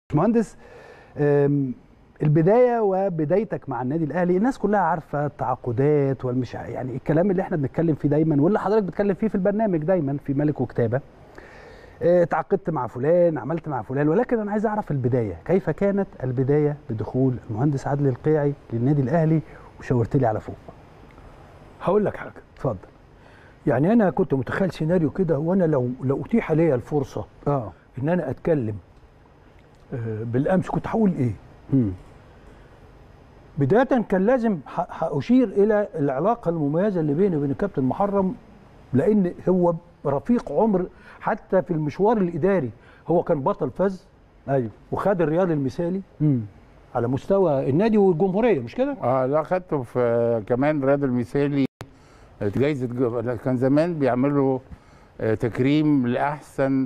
باشمهندس آم، البدايه وبدايتك مع النادي الاهلي الناس كلها عارفه التعاقدات والمش يعني الكلام اللي احنا بنتكلم فيه دايما واللي حضرتك بتتكلم فيه في البرنامج دايما في ملك وكتابه آه، تعاقدت مع فلان عملت مع فلان ولكن انا عايز اعرف البدايه كيف كانت البدايه بدخول المهندس عادل القيعي للنادي الاهلي وشاورت لي على فوق هقول لك حاجه اتفضل يعني انا كنت متخيل سيناريو كده وانا لو لو اتيح لي الفرصه اه ان انا اتكلم آه، بالامس كنت هقول ايه مم. بدايه كان لازم ح- هاشير الى العلاقه المميزه اللي بيني وبين الكابتن محرم لان هو رفيق عمر حتى في المشوار الاداري هو كان بطل فاز ايوه وخد الرياض المثالي مم. على مستوى النادي والجمهوريه مش كده؟ اه لا خدته في كمان رياض المثالي جايزه جو- كان زمان بيعملوا آه، تكريم لاحسن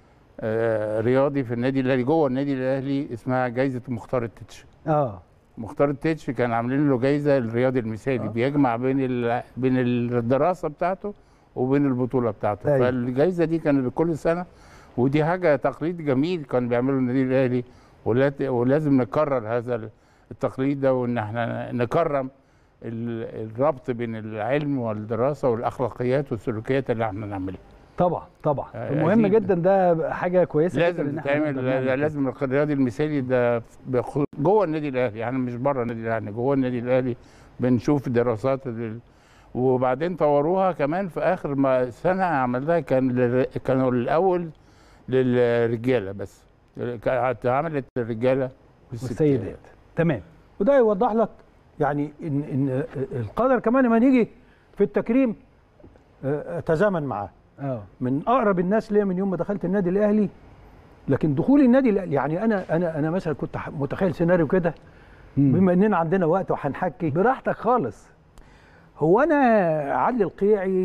آه، رياضي في النادي الاهلي جوه النادي الاهلي اسمها جايزه مختار التتش اه مختار التتش كان عاملين له جايزه الرياضي المثالي بيجمع بين ال... بين الدراسه بتاعته وبين البطوله بتاعته أيوة. فالجايزه دي كانت كل سنه ودي حاجه تقليد جميل كان بيعمله النادي الاهلي ولا- ولازم نكرر هذا التقليد ده وان احنا نكرم ال- الربط بين العلم والدراسه والاخلاقيات والسلوكيات اللي احنا نعملها طبعا طبعا آه، مهم أكيد. جدا ده حاجه كويسه جداً لازم إن إحنا تعمل نقدر نعمل كده. لازم الرياضي المثالي ده بيخ- جوه النادي الاهلي يعني مش بره النادي الاهلي جوه النادي الاهلي بنشوف دراسات لل... وبعدين طوروها كمان في اخر ما سنه عملتها كان لل... كانوا الاول للرجاله بس كانت عملت الرجاله والسيدات تمام وده يوضح لك يعني ان ان القدر كمان لما نيجي في التكريم آه، اتزامن معاه اه من اقرب الناس ليا من يوم ما دخلت النادي الاهلي لكن دخول النادي الاهلي يعني انا انا انا مثلا كنت ح- متخيل سيناريو كده مم. بما اننا عندنا وقت وهنحكي براحتك خالص هو انا عدلي القيعي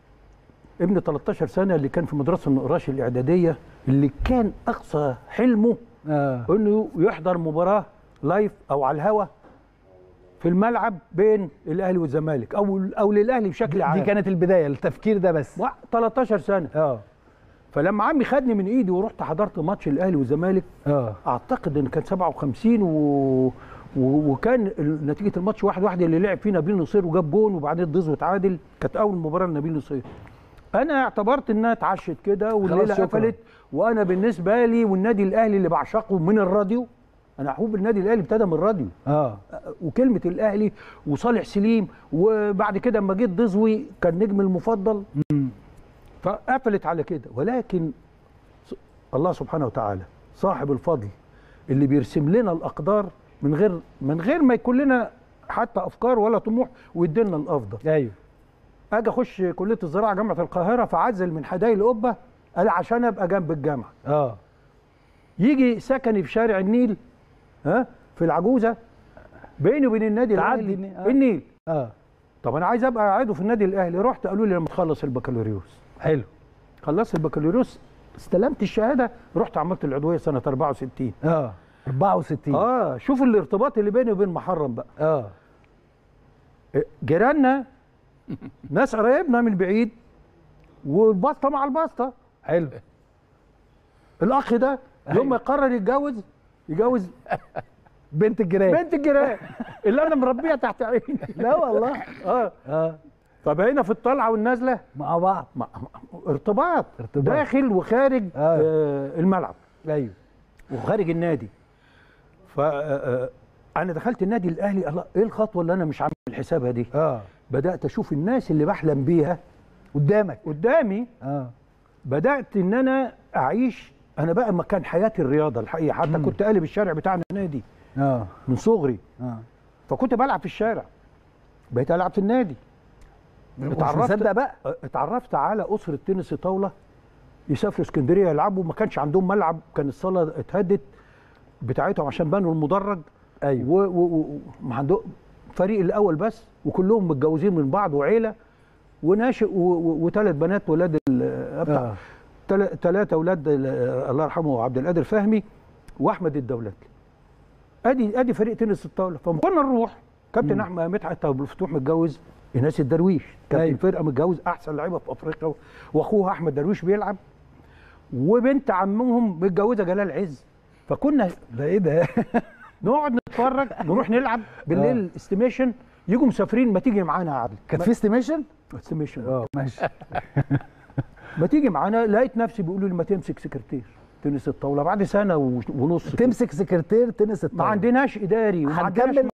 ابن 13 سنه اللي كان في مدرسه النقراش الاعداديه اللي كان اقصى حلمه اه انه يحضر مباراه لايف او على الهوا في الملعب بين الاهلي والزمالك او او للاهلي بشكل عام دي كانت البدايه التفكير ده بس وا- 13 سنه اه فلما عمي خدني من ايدي ورحت حضرت ماتش الاهلي والزمالك اه اعتقد ان كان 57 و... و... وكان ال- نتيجه الماتش واحد واحد اللي لعب فيه نبيل نصير وجاب جون وبعدين ضز وتعادل كانت اول مباراه لنبيل نصير انا اعتبرت انها اتعشت كده والليله شكراً. قفلت وانا بالنسبه لي والنادي الاهلي اللي بعشقه من الراديو انا حبوب النادي الاهلي ابتدى من الراديو اه وكلمه الاهلي وصالح سليم وبعد كده اما جيت ضزوي كان نجم المفضل فقفلت على كده ولكن س- الله سبحانه وتعالى صاحب الفضل اللي بيرسم لنا الاقدار من غير من غير ما يكون لنا حتى افكار ولا طموح ويدينا الافضل ايوه اجي اخش كليه الزراعه جامعه القاهره فعزل من حدائق القبه قال عشان ابقى جنب الجامعه اه يجي سكني في شارع النيل ها في العجوزه بيني وبين النادي تعدي الاهلي النيل، آه. النيل اه طب انا عايز ابقى عضو في النادي الاهلي رحت قالوا لي لما تخلص البكالوريوس حلو خلصت البكالوريوس استلمت الشهاده رحت عملت العضويه سنه 64 اه 64 اه شوف الارتباط اللي بيني وبين محرم بقى اه جيراننا ناس قرايبنا من بعيد والبسطه مع البسطه حلو الاخ ده يوم ما يقرر يتجوز يجوز بنت الجيران بنت الجيران اللي انا مربيها تحت عيني لا والله اه اه فبقينا في الطلعه والنازله مع بعض مع- مع- ارتباط ارتباط. داخل وخارج آه. آه الملعب ايوه وخارج النادي ف آه، انا دخلت النادي الاهلي الله ايه الخطوه اللي انا مش عامل حسابها دي اه بدات اشوف الناس اللي بحلم بيها قدامك قدامي اه بدات ان انا اعيش انا بقى مكان حياتي الرياضه الحقيقه حتى مم. كنت قالب الشارع بتاعنا نادي اه من صغري اه فكنت بلعب في الشارع بقيت العب في النادي مش مصدق بقى اتعرفت على اسره تنس طاوله يسافروا اسكندريه يلعبوا ما كانش عندهم ملعب كان الصاله اتهدت بتاعتهم عشان بنوا المدرج ايوه و- و- و- ما عندهم فريق الاول بس وكلهم متجوزين من بعض وعيله وناشئ وثلاث بنات ولاد آه. ثلاثه اولاد ال- الله يرحمه عبد القادر فهمي واحمد الدولتي ادي ادي فريق تنس الطاوله فكنا نروح كابتن احمد مدحت ابو الفتوح متجوز ايناس الدرويش كابتن أيوة. الفرقه متجوز احسن لعيبه في افريقيا واخوها احمد درويش بيلعب وبنت عمهم متجوزه جلال عز فكنا ده ايه ده نقعد نتفرج نروح نلعب بالليل استيميشن يجوا مسافرين ما تيجي معانا يا عادل كانت في استيميشن استيميشن اه ماشي ما تيجي معانا لقيت نفسي بيقولوا لي ما تمسك سكرتير تنس الطاوله بعد سنه وش- ونص كده. تمسك سكرتير تنس ما الطاوله عندناش اداري وما عندناش هنكمل